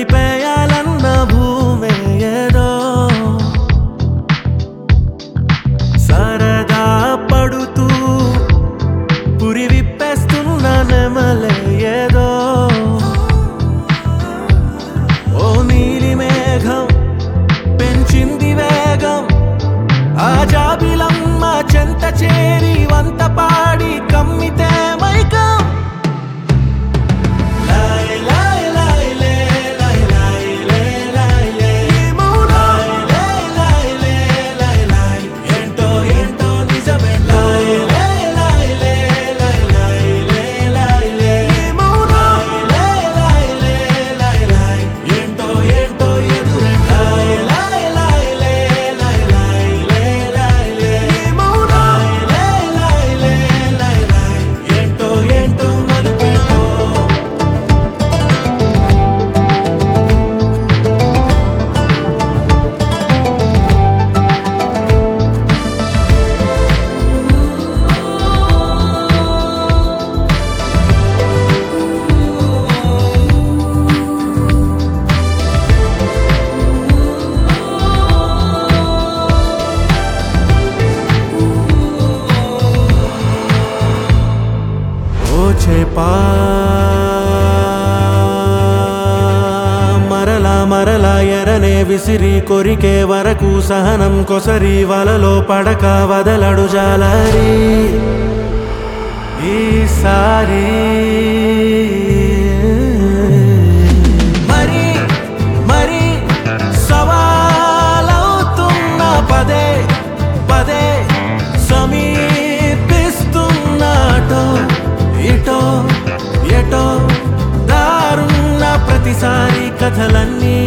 కలిపేయాలన్న భూమే ఏదో సరదా పడుతూ పురి విప్పేస్తున్న నెమలే ఏదో ఓ నీలి మేఘం పెంచింది వేగం ఆ జాబిలమ్మ చెంత చేరి వంత పాడి కమ్మితే మైకం లాయ్ లాయ్ లాయ్ లే, లాయ్ లాయ్ లే, లాయ్ లే. ఈ మౌనం. లాయ్ లాయ్ లే, లాయ్ లాయ్. ఏంటో ఏంటో నిజమే లాయ్ లాయ్ లాయ్ లే, లాయ్ లాయ్ లే, లాయ్ లే. ఈ మౌనం. లాయ్ లాయ్ లే, లాయ్ లాయ్. ఏంటో ఏంటో ఎదురే లాయ్ లాయ్ లాయ్ లే, లాయ్ లాయ్ లే, లాయ్ లే. ఈ మౌనం. లాయ్ లాయ్ లే, లాయ్ లాయ్. ఏంటో ఏంటో మలుపేటో ఓ చేపా మరలా మరలా ఎరనే విసిరి కొరికే వరకు సహనం కొసరి వలలో పడక వదలడు జాలరి ఈసారి మరి మరి సవాలవుతున్న పదే పదే సమీపిస్తున్నాటో ఇటో ఎటో దారున్న ప్రతిసారి కథలన్నీ